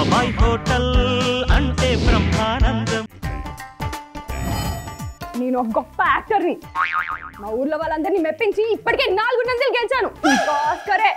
బాబాయ్ హోటల్ అంటే బ్రహ్మానందం నేను ఒక గొప్ప యాక్టర్ని మా ఊర్లో వాళ్ళందరినీ మెప్పించి ఇప్పటికే నాలుగు నందులు గెలిచాను ఇంకో ఆస్కరే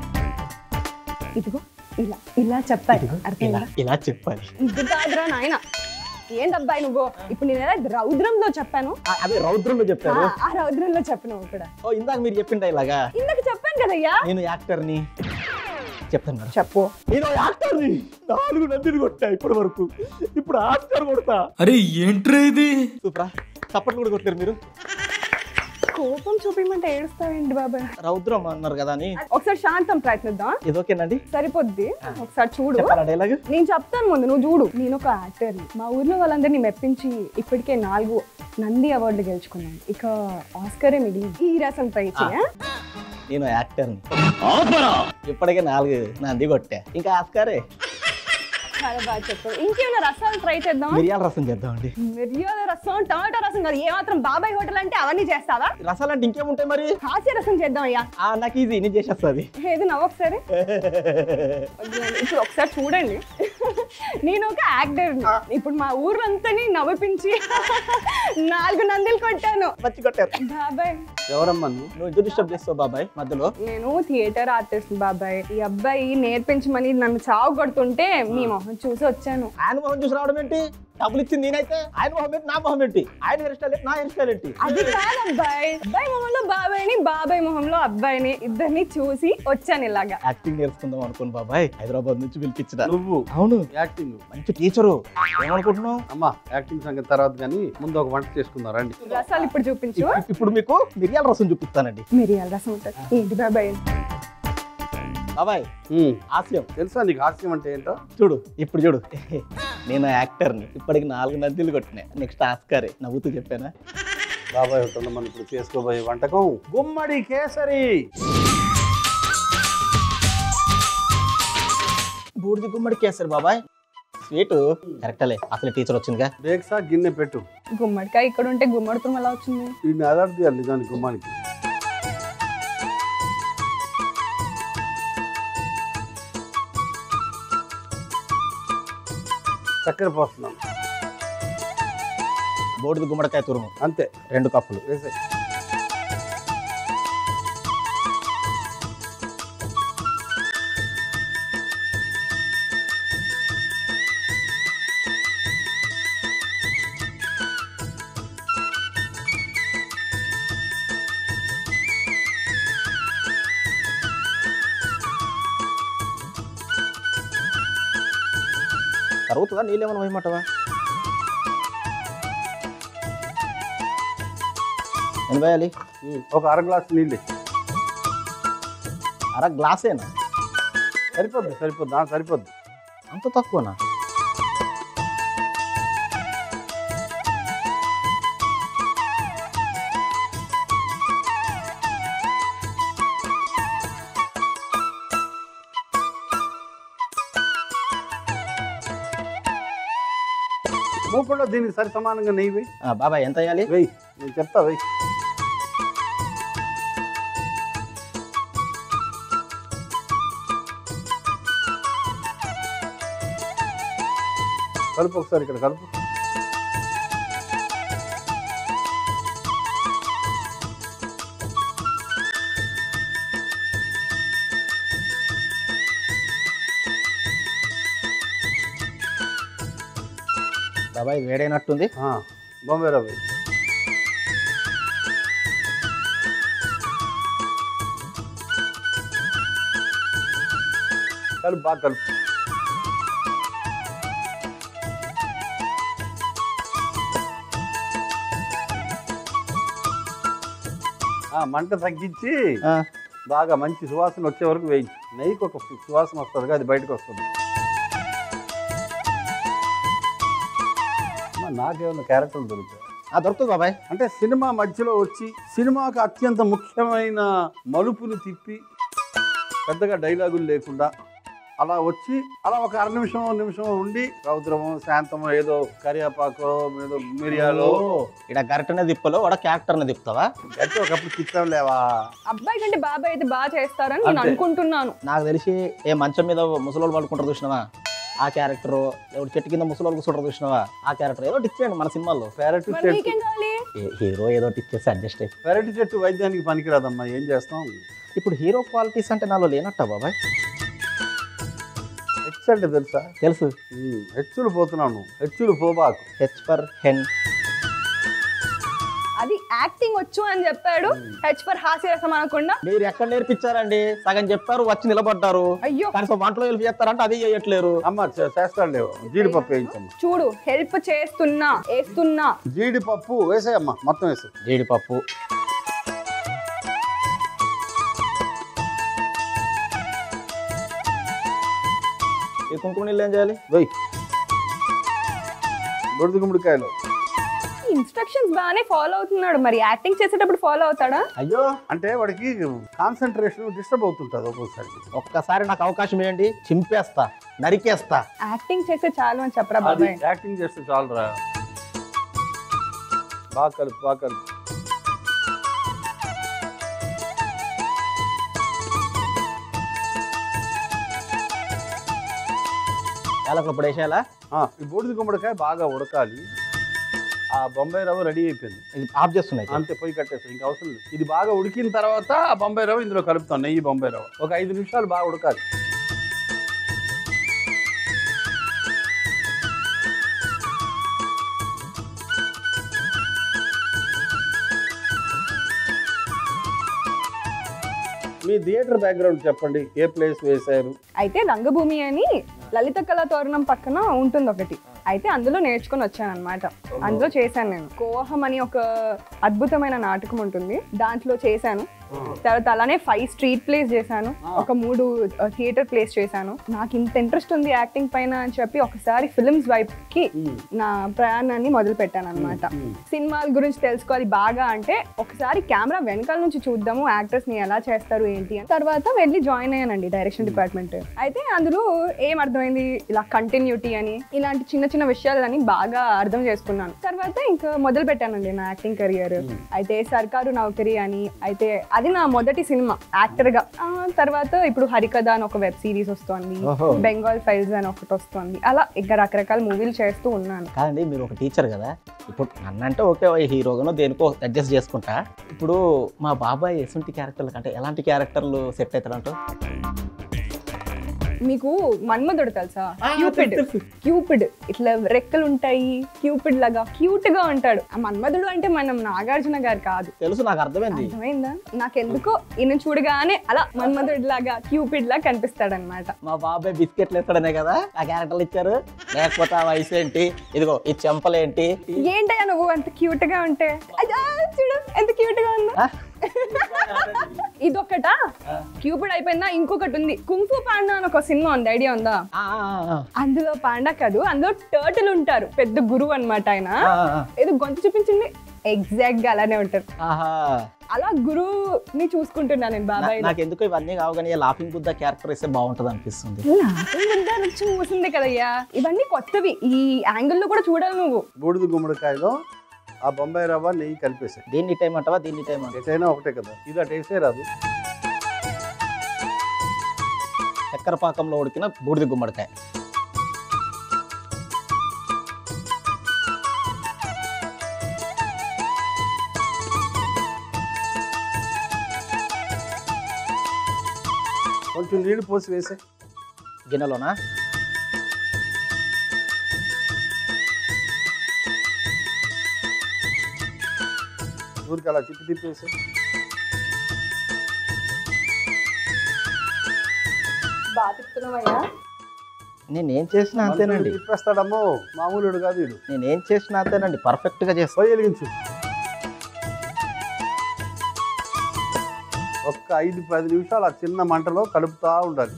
ఇదిగో ఇలా ఇలా చెప్పాలి ఇలా అర్థమైందా ఇలా చెప్పాలి ఇది కాదురా నాయన ఏందబ్బాయి నువ్వు ఇప్పుడు నేను ఎలా రౌద్రంలో చెప్పాను ఆ, అదే రౌద్రంలో ఆ, చెప్పారు ఆ రౌద్రంలో చెప్పను ఇక్కడ ఓ ఇందాక మీరు చెప్పిండ ఇలాగా ఇందాక చెప్పాను కదయ్యా నేను యాక్టర్ని చెప్తాను మేడం చెప్పు నేను యాక్టర్ని నాలుగు నందిని కొట్టా ఇప్పటి వరకు ఇప్పుడు ఆస్కర్ కొడతా అరే ఏంట్రా ఇది సూపరా చప్పట్లు కూడా కొట్టారు మీరు కోపం చూపించమంటే ఏడుస్తావేంటి బాబాయ్ రౌద్రం అన్నారు కదా అని ఒకసారి శాంతం ప్రయత్నిద్దాం ఇది ఓకేనండి సరిపోద్ది ఒకసారి చూడు చెప్పాలా డైలాగ్ నేను చెప్తాను ముందు నువ్వు చూడు నేను ఒక యాక్టర్ మా ఊర్లో వాళ్ళందరినీ మెప్పించి ఇప్పటికే నాలుగు నంది అవార్డులు గెలుచుకున్నాను ఇక ఆస్కరే మిగిలింది ఈ రసం ట్రై చేయ నేను యాక్టర్ని ఇప్పటికే నాలుగు నంది కొట్టా ఇంకా ఆస్కారే చాలా బాగా చెప్పావు ఇంకేమైనా రసాలు ట్రై చేద్దాం మిరియాల రసం చేద్దామండి మిరియాల రసం టమాటా రసం కాదు ఏ మాత్రం బాబాయ్ హోటల్ అంటే అవన్నీ చేస్తావా రసాలు అంటే ఇంకేముంటాయి మరి హాస్య రసం చేద్దాం అయ్యా ఆ, నాకు ఈజీ నేను చేసేస్తుంది ఏది నవ్వు ఒకసారి ఇప్పుడు ఒకసారి చూడండి నేను ఒక యాక్టర్ ఇప్పుడు మా ఊరంతని నవ్విపించి నాలుగు నందిలు కొట్టాను మంచి కొట్టారు బాబాయ్ ఎవరమ్మా నువ్వు నువ్వు ఎందుకు డిస్టర్బ్ చేస్తావు బాబాయ్ మధ్యలో నేను థియేటర్ ఆర్టిస్ట్ బాబాయ్ ఈ అబ్బాయి నేర్పించమని నన్ను చావు కొడుతుంటే మీ మొహం చూసి వచ్చాను ఆయన మొహం చూసి రావడం ఏంటి డబ్బులు ఇచ్చింది నేనైతే ఆయన మొహం ఏంటి నా మొహం ఏంటి ఆయన హెయిర్ స్టైల్ ఏంటి నా హెయిర్ స్టైల్ ఏంటి అది కాదు అబ్బాయి అబ్బాయి మొహంలో బాబాయ్ని బాబాయ్ మొహంలో అబ్బాయిని ఇద్దరిని చూసి వచ్చాను ఇలాగా యాక్టింగ్ నేర్చుకుందాం అనుకోను బాబాయ్ హైదరాబాద్ నుంచి పిలిపించిన నువ్వు అవును యాక్టింగ్ మంచి టీచరు ఏమనుకుంటున్నావు అమ్మా యాక్టింగ్ సంగతి తర్వాత కానీ ముందు ఒక వంట చేసుకుందాం రండి రసాలు ఇప్పుడు చూపించు ఇప్పుడు మీకు మిరియాల రసం చూపిస్తానండి మిరియాల రసం ఉంటుంది ఏంటి బాబాయ్ బాబాయ్ ఉమ్, హాస్యం తెలుసా నీకు హాస్యం అంటే ఏంటో చూడు ఇప్పుడు చూడు నేను యాక్టర్ని ఇప్పటికి నాలుగు నద్దులు కొట్టినా నెక్స్ట్ ఆస్కారే నవ్వుతూ చెప్పానా బాబాయ్ హోటల్లో మనం ఇప్పుడు చేసుకోబోయే వంటకం గుమ్మడి కేసరి బూడిది గుమ్మడి కేసరి బాబాయ్ స్వీట్ కరెక్టలే అసలు టీచర్ వచ్చిందిగా బేక్సా గిన్నె పెట్టు గుమ్మడికాయ ఇక్కడ ఉంటే గుమ్మడి తుమ్మ ఎలా వచ్చింది వీడిని అలర్ట్ చేయాలి నిజానికి గుమ్మానికి చక్కెర పోస్తున్నాం బూడిది గుమ్మడికాయ తురుము అంతే రెండు కప్పులు వేసే కరుగుతుందా నీళ్ళేమైనా పోయమంటావా ఎన్ని పోయాలి ఉమ్, ఒక అర గ్లాస్ నీళ్ళు అర గ్లాసేనా సరిపోద్ది సరిపోద్ది ఆ, సరిపోద్ది అంత తక్కువనా మూపుల్లో దీనికి సరి సమానంగా నెయ్యి వెయ్యి ఆ, బాబాయ్ ఎంత వేయాలి వెయ్యి నేను చెప్తా వెయ్యి కలుపు ఒకసారి ఇక్కడ కలుపు బాబాయ్ వేడైనట్టుంది ఆ, బొంబాయి రవ్వ వెయ్యి. కలుపు బాగా కలుపు ఆ, మంట తగ్గించి ఆ, బాగా మంచి సువాసన వచ్చే వరకు వేయించు నెయ్యికి ఒక సు- సువాసన వస్తుంది అది బయటకు వస్తుంది అమ్మా, నాకేమన్నా క్యారెక్టర్లు దొరుకుతాయి ఆ, దొరుకుతుంది బాబాయ్ అంటే సినిమా మధ్యలో వచ్చి సినిమాకి అత్యంత ముఖ్యమైన మలుపుని తిప్పి పెద్దగా డైలాగులు లేకుండా అలా వచ్చి అలా ఒక అర నిమిషం నిమిషం ఉండి రౌద్రమో శాంతమో ఏదో కరియాపాకో ఏదో మిరియాలో ఇక్కడ గరిటనే తిప్పలో వాడ క్యారెక్టర్ని తిప్పుతావా అంటే ఒకప్పుడు చిత్తం లేవా అబ్బాయి కంటే బాబాయ్ అయితే బాగా చేస్తారని నేను అంతే. అనుకుంటున్నాను నాకు తెలిసి ఏ మంచం మీద ముసలోళ్ళు పడుకుంటారు చూసినావా ఆ క్యారెక్టర్ ఎవడు చెట్టు కింద ముసలి కూర్చుంటారు చూసినావా ఆ క్యారెక్టర్ ఏదో ఒకటి ఇచ్చేయండి మన సినిమాల్లో పెరటి మరి చెట్టు మీకేం కావాలి ఏ- హీరో ఏదో ఒకటి ఇచ్చేసి అడ్జస్ట్ అయ్యి పెరటి చెట్టు వైద్యానికి పనికిరాదమ్మా ఏం చేస్తాం ఇప్పుడు హీరో క్వాలిటీస్ అంటే నాలో లేనట్ట బాబాయ్ హెచ్ అంటే తెలుసా తెలుసు ఉమ్, హెచ్చులు పోతున్నాను హెచ్చులు పోబాకు హెచ్ ఫర్ హెన్ అది యాక్టింగ్ వచ్చు అని చెప్పాడు హెచ్ ఫర్ హాస్యరసం అనకుండా మీరు ఎక్కడ నేర్పించారండి సగం చెప్పారు వచ్చి నిలబడ్డారు అయ్యో కనీసం వంటలో హెల్ప్ చేస్తారంటే అది చేయట్లేరు అమ్మ చే- చేస్తాడు లేవు జీడిపప్పు వేయించమ్మా చూడు హెల్ప్ చేస్తున్నా వేస్తున్నా జీడిపప్పు వేసేయమ్మా మొత్తం వేసే జీడిపప్పు ఈ కుంకుమ నీళ్ళు ఏం చేయాలి వెయ్యి బొడిది గుమ్మడికాయలు ఇన్స్ట్రక్షన్స్ బాగానే ఫాలో అవుతున్నాడు మరి యాక్టింగ్ చేసేటప్పుడు ఫాలో అవుతాడా అయ్యో అంటే వాడికి కాన్సన్ట్రేషన్ డిస్టర్బ్ అవుతుంటుంది ఒక్కొక్కసారి ఒక్కసారి నాకు అవకాశం ఇవ్వండి చింపేస్తా నరికేస్తా యాక్టింగ్ చేస్తే చాలు అని చెప్పరా అది బాబాయ్ యాక్టింగ్ చేస్తే చాలరా బాగా కలుపు బాగా కలుపు యాలకులు ఇప్పుడు వేసేయాలా ఆ, ఈ బూడిద గుమ్మడికాయ బాగా ఉడకాలి ఆ బొంబాయి రవ్వ రెడీ అయిపోయింది ఇది ఆఫ్ చేస్తున్నాయి అంతే పొయ్యి కట్టేస్తాం ఇంకా అవసరం లేదు ఇది బాగా ఉడికిన తర్వాత ఆ బొంబాయి రవ్వ ఇందులో కలుపుతాం నెయ్యి బొంబాయి రవ్వ ఒక ఐదు నిమిషాలు బాగా ఉడకాలి మీ థియేటర్ బ్యాక్గ్రౌండ్ చెప్పండి ఏ ప్లేస్ వేశారు అయితే రంగభూమి అని లలిత కళా తోరణం పక్కన ఉంటుంది ఒకటి అయితే అందులో నేర్చుకొని వచ్చాను అనమాట అందులో చేశాను నేను కోహం అని ఒక అద్భుతమైన నాటకం ఉంటుంది దాంట్లో చేశాను తర్వాత అలానే ఫైవ్ స్ట్రీట్ ప్లేస్ చేశాను ఒక మూడు థియేటర్ ప్లేస్ చేశాను నాకు ఇంత ఇంట్రెస్ట్ ఉంది యాక్టింగ్ పైన అని చెప్పి ఒకసారి ఫిల్మ్స్ వైపు కి నా ప్రయాణాన్ని మొదలు పెట్టాను అనమాట సినిమాల గురించి తెలుసుకోవాలి బాగా అంటే ఒకసారి కెమెరా వెనకాల నుంచి చూద్దాము యాక్టర్స్ ని ఎలా చేస్తారు ఏంటి అని తర్వాత వెళ్ళి జాయిన్ అయ్యానండి డైరెక్షన్ డిపార్ట్మెంట్ అయితే అందులో ఏం అర్థమైంది ఇలా కంటిన్యూటీ అని ఇలాంటి చిన్న చిన్న విషయాలని బాగా అర్థం చేసుకున్నాను తర్వాత ఇంకా మొదలు పెట్టానండి నా యాక్టింగ్ కెరియర్ అయితే సర్కారు నౌకరీ అని అయితే అది నా మొదటి సినిమా యాక్టర్ గా ఆ, తర్వాత ఇప్పుడు హరికథ అని ఒక వెబ్ సిరీస్ వస్తుంది ఓహో. బెంగాల్ ఫైల్స్ అని ఒకటి వస్తుంది అలా ఇంకా రకరకాల మూవీలు చేస్తూ ఉన్నాను కాదండి మీరు ఒక టీచర్ కదా ఇప్పుడు నన్నంటే ఓకే హీరోగానో దేనికో అడ్జస్ట్ చేసుకుంటా ఇప్పుడు మా బాబాయ్ ఎటువంటి క్యారెక్టర్లు అంటే ఎలాంటి క్యారెక్టర్లు సెట్ అవుతాడంట మీకు మన్మధుడు తెలుసా క్యూపిడ్ క్యూపిడ్ ఇట్లా రెక్కలు ఉంటాయి క్యూపిడ్ లాగా క్యూట్ గా ఉంటాడు ఆ మన్మధుడు అంటే మనం నాగార్జున గారు కాదు తెలుసు నాకు అర్థమైంది అర్థమైందా నాకెందుకో ఈయన చూడగానే అలా మన్మధుడు లాగా క్యూపిడ్ లాగా కనిపిస్తాడు అనమాట మా బాబాయ్ బిస్కెట్లు వేస్తాడనే కదా ఆ క్యారెక్టర్లు ఇచ్చారు లేకపోతే ఆ వయసు ఏంటి ఇదిగో ఈ చెంపలేంటి ఏంటయ్యా నువ్వు అంత క్యూట్ గా ఉంటే అయ్యా, చూడు ఎంత క్యూట్ గా ఉందో ఆ? ఇదొకటా క్యూపిడ్ అయిపోయిందా ఇంకొకటి ఉంది కుంఫు పాండా అని ఒక సినిమా ఉంది ఐడియా ఉందా ఆ, ఆ, ఆ, అందులో పాండా కాదు అందులో టర్టిల్ ఉంటారు పెద్ద గురువు అన్నమాట ఆయన ఆ, ఆ. ఏదో గొంతు చూపించింది ఎగ్జాక్ట్ గా అలానే ఉంటారు ఆహా అలా గురువుని చూసుకుంటున్నా నేను బాబాయ్ నా- నాకు ఎందుకో ఇవన్నీ కావు కానీ లాఫింగ్ బుద్ధ క్యారెక్టర్ ఇస్తే బాగుంటది అనిపిస్తుంది చూసింది కదయ్యా ఇవన్నీ కొత్తవి ఈ యాంగిల్ లో కూడా చూడాలి నువ్వు బూడిద గుమ్మడికాయలో ఆ బొంబాయి రవ్వ నెయ్యి కలిపేసాయి దీన్ని టైం అంటావా దీన్ని టైం అంటావా ఎటైనా ఒకటే కదా ఇది అటు వేసే రాదు చక్కెర పాకంలో ఉడికిన బూడిద గుమ్మడికాయ కొంచెం నీళ్లు పోసి వేసే గిన్నెలోనా ఊరికి అలా తిప్పి తిప్పి వేసే బాగా తిప్పుతున్నావయ్యా నేనేం చేసినా అంతేనండి తిప్పేస్తాడమ్మో మామూలుడు కాదు వీడు నేనేం చేసినా అంతేనండి పర్ఫెక్ట్ గా చేస్తా పోయి వెలిగించు ఒక్క ఐదు పది నిమిషాలు ఆ చిన్న మంటలో కలుపుతా ఉండాలి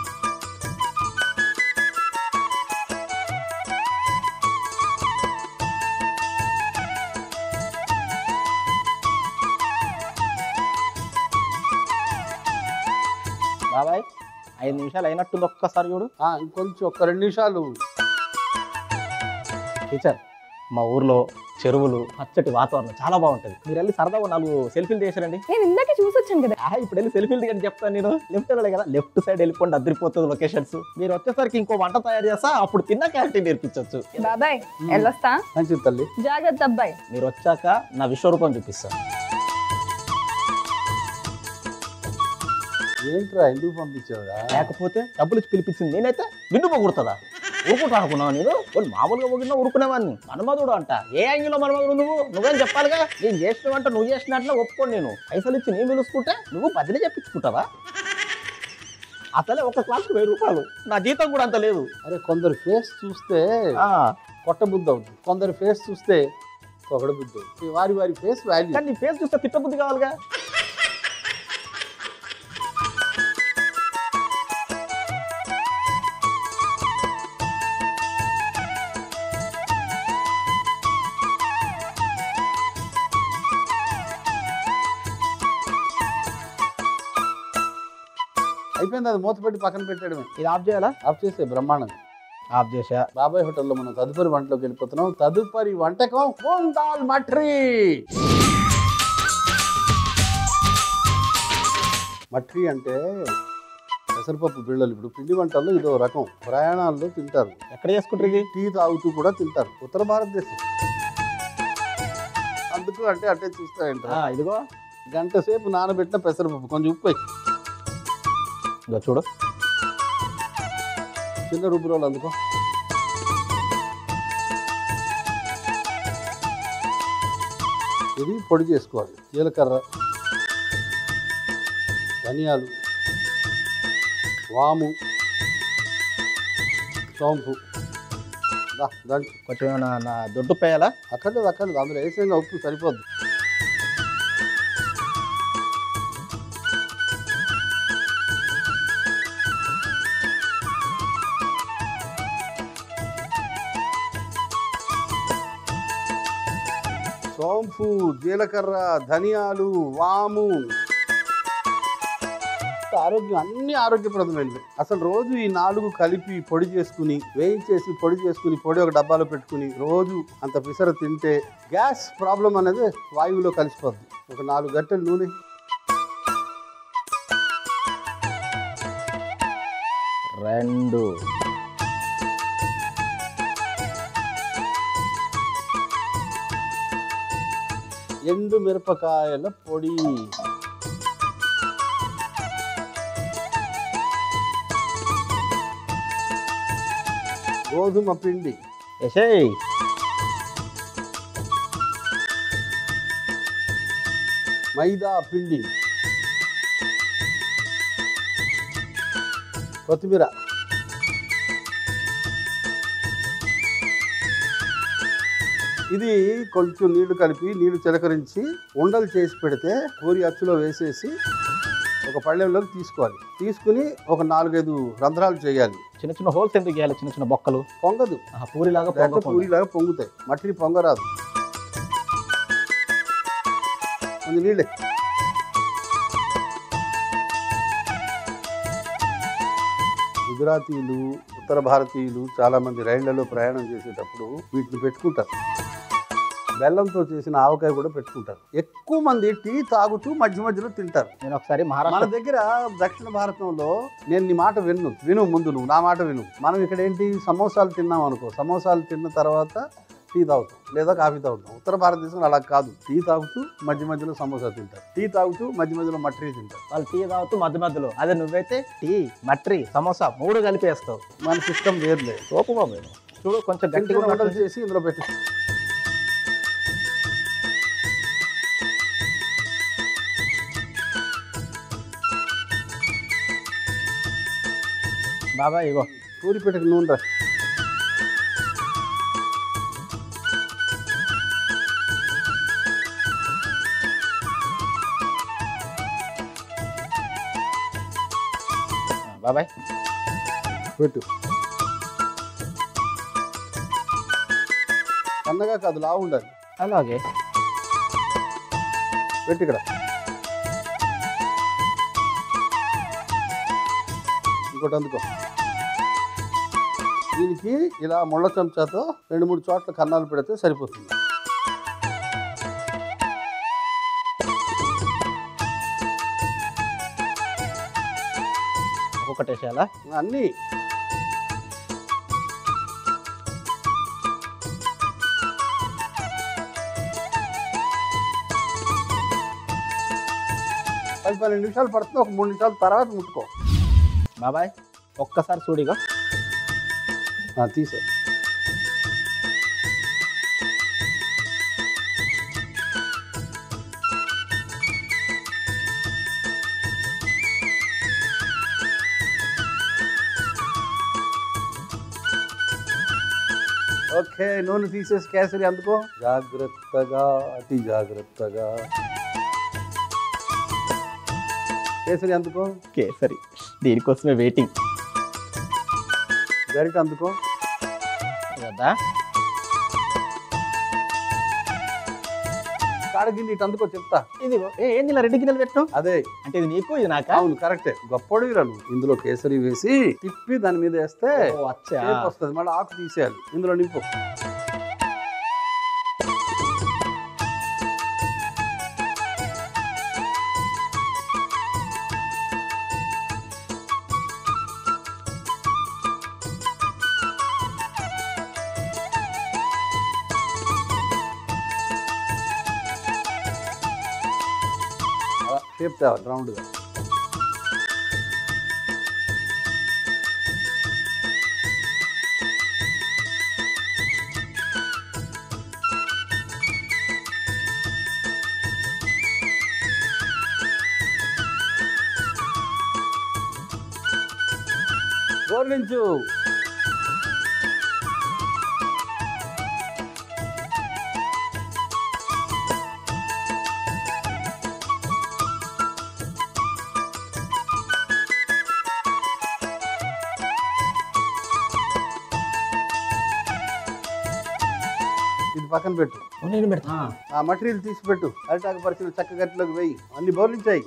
బాబాయ్ ఐదు నిమిషాలు అయినట్టుంది ఒక్కసారి చూడు ఆ, ఇంకొంచెం ఒక్క రెండు నిమిషాలు టీచర్ మా ఊర్లో చెరువులు పచ్చటి వాతావరణం చాలా బాగుంటుంది మీరు వెళ్ళి సరదాగా నాలుగు సెల్ఫీలు చేశారండి నేను ఇందాకే చూసి వచ్చాను కదా ఆ, ఇప్పుడు వెళ్ళి సెల్ఫీలు దిగని చెప్తాను నేను లెఫ్ట్ వెళ్ళాలి కదా లెఫ్ట్ సైడ్ వెళ్ళిపోండి అద్దరిపోతుంది లొకేషన్స్ మీరు వచ్చేసరికి ఇంకో వంట తయారు చేస్తా అప్పుడు తిన్న క్యారెక్టర్ నేర్పించవచ్చు బాబాయ్ వెళ్ళొస్తా మంచిది తల్లి జాగ్రత్త అబ్బాయి మీరు వచ్చాక నా విశ్వరూపం చూపిస్తాను ఏంట్రా ఎందుకు పంపించావురా లేకపోతే డబ్బులు ఇచ్చి పిలిపించింది నేనైతే విందు పొగుడుతుందా ఊరుకుంటా అనుకున్నావు నేను వాళ్ళు మామూలుగా పొగిడినా ఊరుకునేవాడిని మన్మధుడు అంట ఏ యాంగిల్లో మన్మధుడు నువ్వు నువ్వేం చెప్పాలిగా నేను చేసినవంట నువ్వు చేసినట్లే ఒప్పుకోండి నేను పైసలు ఇచ్చి నేను పిలుచుకుంటే నువ్వు బదిలీ చెప్పించుకుంటావా అసలే ఒక క్లాస్కి వెయ్యి రూపాయలు నా జీతం కూడా అంత లేదు అరే కొందరు ఫేస్ చూస్తే ఆ, కొట్ట బుద్ధి అవుతుంది కొందరు ఫేస్ చూస్తే పొగడ బుద్ధి అవుతుంది వారి వారి ఫేస్ వాల్యూ కానీ నీ ఫేస్ చూస్తే తిట్టబుద్ధి కావాలిగా అయిపోయింది అది మూత పెట్టి పక్కన పెట్టడమే ఇది ఆఫ్ చేయాలా ఆఫ్ చేసే బ్రహ్మాండంగా ఆఫ్ చేసా బాబాయ్ హోటల్లో మనం తదుపరి వంటలోకి వెళ్ళిపోతున్నాం తదుపరి వంటకం మూంగ్ దాల్ మట్రీ మట్రీ అంటే పెసరపప్పు బిళ్ళలు ఇప్పుడు పిండి వంటల్లో ఇదో రకం ప్రయాణాల్లో తింటారు ఎక్కడ చేసుకుంటారు ఇది టీ తాగుతూ కూడా తింటారు ఉత్తర భారతదేశం అందుకు అంటే అంటే చూస్తాయంట ఆ, ఇదిగో గంట సేపు నానబెట్టిన పెసరపప్పు కొంచెం ఉప్పు వేయి. ఇదిగో చూడు చిన్న రుబ్బురోలు అందుకో ఇది పొడి చేసుకోవాలి జీలకర్ర ధనియాలు వాము సోంపు దా దంచు కొంచెం ఏమైనా నా దొడ్డు పేయాలా అక్కర్లేదు అక్కర్లేదు అందులో వేసేయంగా ఉప్పు సరిపోద్ది సోంపు జీలకర్ర ధనియాలు వాము ఆరోగ్యం అన్ని ఆరోగ్యప్రదమైనవి అసలు రోజు ఈ నాలుగు కలిపి పొడి చేసుకుని వేయించేసి పొడి చేసుకుని పొడి ఒక డబ్బాలో పెట్టుకుని రోజు అంత పిసర తింటే గ్యాస్ ప్రాబ్లం అనేది వాయువులో కలిసిపోద్ది ఒక నాలుగు గంటలు నూనె రెండు ఎండు మిరపకాయల పొడి గోధుమ పిండి ఎసేయ్ మైదా పిండి కొత్తిమీర ఇది కొంచెం నీళ్లు కలిపి నీళ్లు చిలకరించి ఉండలు చేసి పెడితే పూరి అచ్చులో వేసేసి ఒక పళ్ళెంలోకి తీసుకోవాలి తీసుకుని ఒక నాలుగైదు రంధ్రాలు చేయాలి చిన్న చిన్న హోల్స్ ఎందుకు చేయాలి చిన్న చిన్న బొక్కలు పొంగదు ఆ, పూరిలాగా లేకపోతే పొంగకుండా. పూరిలాగా పొంగుతాయి మట్టిని పొంగరాదు కొంచెం నీళ్ళే గుజరాతీలు ఉత్తర భారతీయులు చాలా మంది రైళ్లలో ప్రయాణం చేసేటప్పుడు వీటిని పెట్టుకుంటారు బెల్లంతో చేసిన ఆవకాయ కూడా పెట్టుకుంటారు ఎక్కువ మంది టీ తాగుతూ మధ్య మధ్యలో తింటారు నేను ఒకసారి మన మహారాష్ట్ర దగ్గర దక్షిణ భారతంలో నేను నీ మాట విను విను ముందు నువ్వు నా మాట విను మనం ఇక్కడ ఏంటి సమోసాలు తిన్నాం అనుకో సమోసాలు తిన్న తర్వాత టీ తాగుతాం లేదా కాఫీ తాగుతాం ఉత్తర భారతదేశంలో అలా కాదు టీ తాగుతూ మధ్య మధ్యలో సమోసా తింటారు టీ తాగుతూ మధ్య మధ్యలో మట్రీ తింటారు వాళ్ళు టీ తాగుతూ మధ్య మధ్యలో అదే నువ్వైతే టీ మట్రి సమోసా మూడు కలిపేస్తావు మన సిస్టమ్ వేర్లే సోపు బాబు చూడు కొంచెం గట్టిగా గట్టిగా వంటలు ఉన్నట్టు చేసి ఇందులో పెట్టి బాబాయ్ ఇగో పూరి పెట్టక నూనె రా ఆ, బాబాయ్ పెట్టు సన్నగా కాదు లావు ఉండాలి అలాగే పెట్టు ఇక్కడ ఇంకోటి అందుకో దీనికి ఇలా ముళ్ళ చెంచాతో రెండు మూడు చోట్ల కన్నాలు పెడితే సరిపోతుంది ఒక్కొక్కటి వేసేయాలా అన్నీ పది పన్నెండు నిమిషాలు పడుతుంది ఒక మూడు నిమిషాల తర్వాత ముట్టుకో బాబాయ్ ఒక్కసారి చూడిగా ఆ, తీసే ఓకే నూనె తీసేసి కేసరి అందుకో జాగ్రత్తగా అతి జాగ్రత్తగా కేసరి అందుకో కేసరి దీనికోసమే వెయిటింగ్ గరిట అందుకో కదా కాడగిన్ని ఇటు అందుకో చెప్తా ఇదిగో ఏ ఏంది ఇలా రెండు గిన్నెలు పెట్టు అదే అంటే ఇది నీకు ఇది నాకా అవును కరెక్టే గొప్పడివి రాను ఇందులో కేసరి వేసి తిప్పి దాని మీద వేస్తే ఓ, అచ్చా షేప్ వస్తుంది మళ్ళీ ఆకు తీసేయాలి ఇందులో నింపు అలా షేప్ తేవాలి రౌండ్గా గోర్లించు ఇది పక్కన పెట్టు నేను పెడతా ఆ మటీరియల్ తీసి పెట్టు అరిటాకు పరిచిన చెక్క గట్టిలోకి వెయ్యి అన్ని బౌలించాయి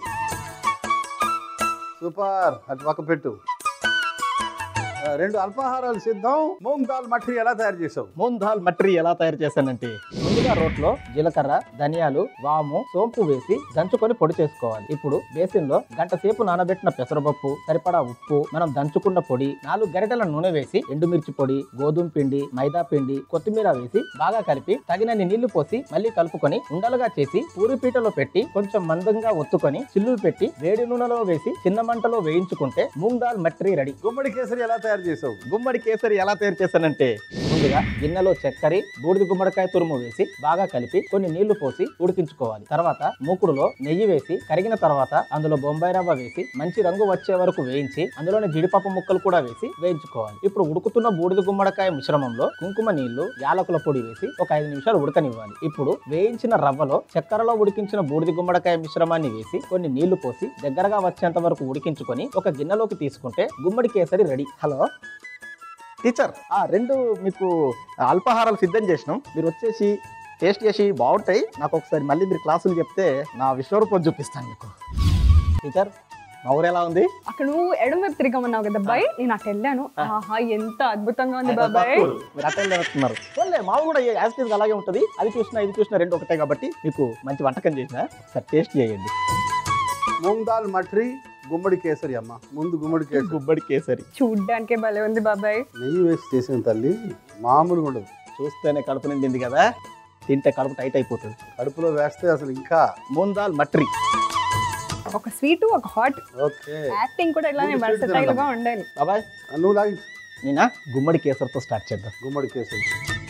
సూపర్ అటు పక్క పెట్టు ఆ, రెండు అల్పాహారాలు సిద్ధం మూంగ్ దాల్ మఠరి ఎలా తయారు చేసావు మూన్ దాల్ మట్రి ఎలా తయారు చేశానంటే ముందుగా రోట్లో జీలకర్ర ధనియాలు వాము సోంపు వేసి దంచుకొని పొడి చేసుకోవాలి ఇప్పుడు బేసిన్ లో గంట సేపు నానబెట్టిన పెసరపప్పు సరిపడా ఉప్పు మనం దంచుకున్న పొడి నాలుగు గరిటెల నూనె వేసి ఎండుమిర్చి పొడి గోధుమ పిండి మైదా పిండి కొత్తిమీర వేసి బాగా కలిపి తగినన్ని నీళ్లు పోసి మళ్ళీ కలుపుకొని ఉండలుగా చేసి పూరిపీటలో పెట్టి కొంచెం మందంగా ఒత్తుకొని చిల్లులు పెట్టి వేడి నూనెలో వేసి చిన్న మంటలో వేయించుకుంటే మూంగ్ దాల్ మట్రి రెడీ గుమ్మడి కేసరి ఎలా తయారు చేసావు గుమ్మడి కేసరి ఎలా తయారు చేశానంటే ముందుగా గిన్నెలో చక్కెర బూడిద గుమ్మడికాయ తురుము వేసి బాగా కలిపి కొన్ని నీళ్లు పోసి ఉడికించుకోవాలి తర్వాత మూకుడులో నెయ్యి వేసి కరిగిన తర్వాత అందులో బొంబాయి రవ్వ వేసి మంచి రంగు వచ్చే వరకు వేయించి అందులోనే జీడిపప్పు ముక్కలు కూడా వేసి వేయించుకోవాలి ఇప్పుడు ఉడుకుతున్న బూడిద గుమ్మడికాయ మిశ్రమంలో కుంకుమ నీళ్లు యాలకుల పొడి వేసి ఒక ఐదు నిమిషాలు ఉడకనివ్వాలి ఇప్పుడు వేయించిన రవ్వలో చక్కెరలో ఉడికించిన బూడిద గుమ్మడికాయ మిశ్రమాన్ని వేసి కొన్ని నీళ్లు పోసి దగ్గరగా వచ్చేంత వరకు ఉడికించుకొని ఒక గిన్నెలోకి తీసుకుంటే గుమ్మడి కేసరి రెడీ హలో టీచర్ ఆ రెండు మీకు అల్పాహారాలు సిద్ధం చేసినాం మీరు వచ్చేసి టేస్ట్ చేసి బాగుంటాయి నాకు ఒకసారి మళ్ళీ మీరు క్లాసులు చెప్తే నా విశ్వరూపం చూపిస్తాను మీకు టీచర్ మా ఊరు ఎలా ఉంది అక్కడ నువ్వు ఎడం వైపు తిరగమన్నావు కదా బాయ్ నేను అటు వెళ్ళాను ఆహా ఎంత అద్భుతంగా ఉంది బాబాయ్ మీరు అటెండ్ అవుతున్నారు పోన్లే మా ఊరు కూడా యాజ్ టీజ్ అలాగే ఉంటుంది అది చూసినా ఇది చూసినా రెండు ఒకటే కాబట్టి మీకు మంచి వంటకం చేసిన ఒకసారి టేస్ట్ చేయండి మూంగ్ దాల్ మఠరి గుమ్మడి కేసరి అమ్మ ముందు గుమ్మడి కేసరి గుబ్బడి కేసరి చూడ్డానికే భలే ఉంది బాబాయ్ నెయ్యి వేసి చేసిన తల్లి మామూలుగా ఉండదు చూస్తేనే కడుపు నిండింది కదా తింటే కడుపు టైట్ అయిపోతుంది కడుపులో వేస్తే అసలు ఇంకా మూందాల్ మట్రి ఒక స్వీట్ ఒక హాట్ ఓకే యాక్టింగ్ కూడా ఇట్లానే ముందు sweet వర్సటైల్ గా తినడం. ఉండాలి బాబాయ్ నువ్వు లాగించు నేనా గుమ్మడి కేసరితో స్టార్ట్ చేద్దాం గుమ్మడి కేసరి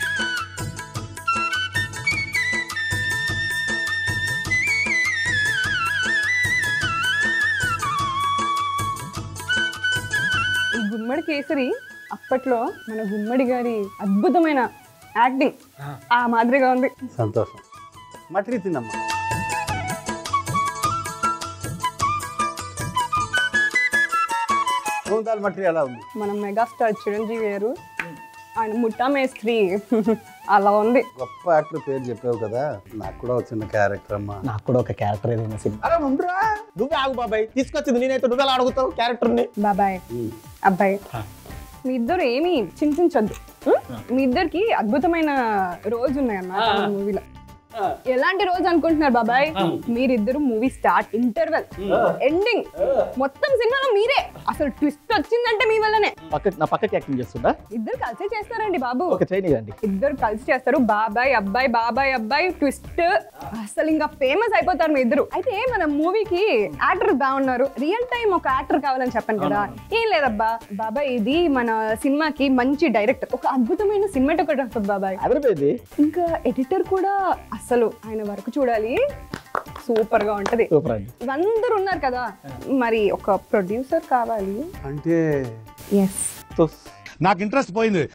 ఈ గుమ్మడి కేసరి అప్పట్లో మన గుమ్మడి గారి అద్భుతమైన యాక్టింగ్ ఆ మాదిరిగా ఉంది సంతోషం మటరి తినమ్మా మూంగ్ దాల్ మటరి ఎలా ఉంది మన మెగాస్టార్ చిరంజీవి గారు ఆయన ముఠా మేస్త్రి అలా ఉంది గొప్ప యాక్టర్ పేరు చెప్పావు కదా నాకు కూడా ఒక చిన్న క్యారెక్టర్ అమ్మా నాకు కూడా ఒక క్యారెక్టర్ ఏదైనా సినిమా అరే ముందురా నువ్వే ఆగు బాబాయ్ తీసుకొచ్చింది నేనైతే నువ్వెలా అడుగుతావు క్యారెక్టర్ని బాబాయ్ ఉమ్. అబ్బాయి మీ ఇద్దరు ఏమీ చింతించొద్దు ఉం? మీ ఇద్దరికి అద్భుతమైన రోజు ఉన్నాయి అన్నమాట మూవీలో ఎలాంటి రోజు అనుకుంటున్నారు బాబాయ్ మీరిద్దరు మూవీ స్టార్ట్ ఇంటర్వెల్ ఎండింగ్ మొత్తం సినిమాలో మీరే అసలు ట్విస్ట్ వచ్చిందంటే మీ వల్లనే పక్క నా పక్కకి యాక్టింగ్ చేస్తుందా ఇద్దరు కలిసి చేస్తారండి బాబు ఓకే చేయనియండి ఇద్దరు కలిసి చేస్తారు బాబాయ్ అబ్బాయి బాబాయ్ అబ్బాయి ట్విస్ట్ అసలు ఇంకా ఫేమస్ అయిపోతారు మీ ఇద్దరు అయితే మన మూవీకి యాక్టర్ బాగున్నారు రియల్ టైం ఒక యాక్టర్ కావాలని చెప్పాను కదా ఏం లేదబ్బా బాబాయ్ ఇది మన సినిమాకి మంచి డైరెక్టర్ ఒక అద్భుతమైన సినిమాటోగ్రాఫర్ బాబాయ్ అదిరిపోయింది ఇంకా ఎడిటర్ కూడా అసలు ఆయన వరకు చూడాలి సూపర్ గా ఉంటది సూపర్ అండి అందరు ఉన్నారు కదా మరి ఒక ప్రొడ్యూసర్ కావాలి అంటే ఎస్ సో నాకు ఇంట్రెస్ట్ పోయింది